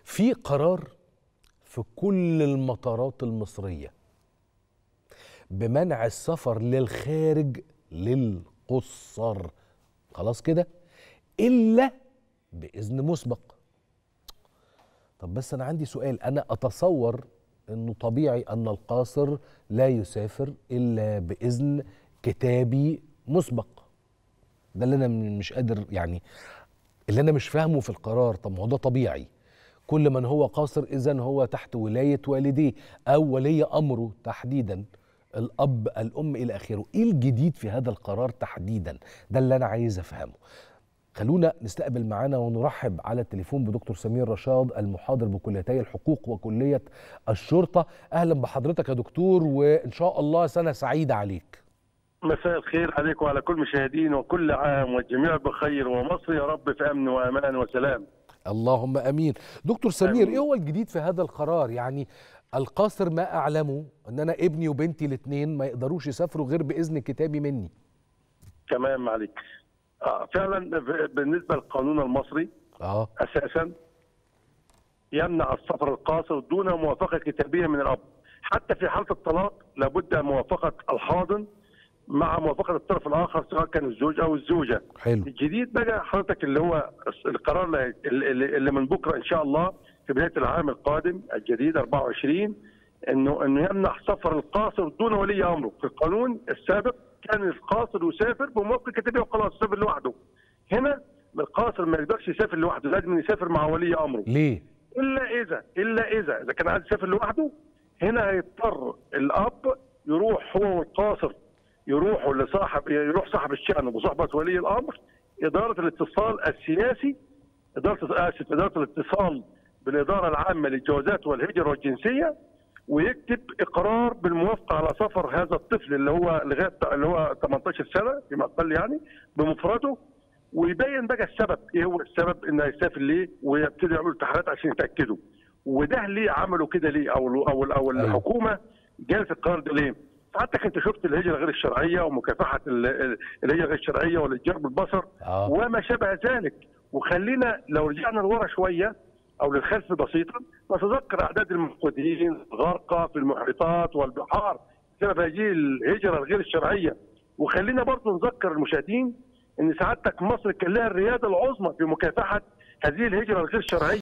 في قرار في كل المطارات المصريه بمنع السفر للخارج للقصر خلاص كده الا باذن مسبق طب بس انا عندي سؤال انا اتصور انه طبيعي ان القاصر لا يسافر الا باذن كتابي مسبق ده اللي انا م- مش قادر يعني اللي انا مش فاهمه في القرار طب ما هو ده طبيعي كل من هو قاصر اذا هو تحت ولايه والديه او ولي امره تحديدا الاب الام الى اخره ايه الجديد في هذا القرار تحديدا ده اللي انا عايز افهمه خلونا نستقبل معانا ونرحب على التليفون بدكتور سمير رشاد المحاضر بكليتي الحقوق وكليه الشرطه اهلا بحضرتك يا دكتور وان شاء الله سنه سعيده عليك مساء الخير عليك وعلى كل مشاهدين وكل عام والجميع بخير ومصر يا رب في امن وامان وسلام. اللهم امين دكتور سمير آمين. ايه هو الجديد في هذا القرار يعني القاصر ما اعلمه ان انا ابني وبنتي الاثنين ما يقدروش يسافروا غير باذن كتابي مني تمام عليك. آه فعلا ب- بالنسبه للقانون المصري اه اساسا يمنع السفر القاصر دون موافقه كتابيه من الاب. حتى في حاله الطلاق لابد من موافقه الحاضن مع موافقه الطرف الاخر سواء كان الزوج او الزوجه. حلو الجديد بقى حضرتك اللي هو القرار اللي- اللي اللي من بكره ان شاء الله في بدايه العام القادم الجديد 24 انه انه يمنع سفر القاصر دون ولي امره، في القانون السابق كان القاصر يسافر بموافقه كتابيه وخلاص يسافر لوحده. هنا القاصر ما يقدرش يسافر لوحده، لازم يسافر مع ولي امره. ليه الا اذا الا اذا اذا كان عايز يسافر لوحده هنا هيضطر الاب يروح هو والقاصر يروحوا لصاحب يروح صاحب الشأن بصحبة ولي الأمر إدارة الاتصال السياسي إدارة آسف إدارة الاتصال بالإدارة العامة للجوازات والهجرة والجنسية ويكتب إقرار بالموافقة على سفر هذا الطفل اللي هو لغاية اللي هو 18 سنة فيما أقل يعني بمفرده ويبين بقى السبب ايه هو السبب انه يسافر ليه ويبتدي يعملوا تحالات عشان يتاكدوا وده ليه عملوا كده ليه او او او أيوة. الحكومه جالت القرار ده ليه؟ حتى انت شفت الهجره غير الشرعيه ومكافحه ال- ال- الهجره غير الشرعيه والاتجار بالبصر اه وما شابه ذلك وخلينا لو رجعنا لورا شويه او للخلف بسيطا نتذكر اعداد المفقودين الغارقه في المحيطات والبحار بسبب هذه الهجره الغير الشرعيه وخلينا برضه نذكر المشاهدين ان سعادتك مصر كان لها الرياده العظمى في مكافحه هذه الهجره الغير شرعيه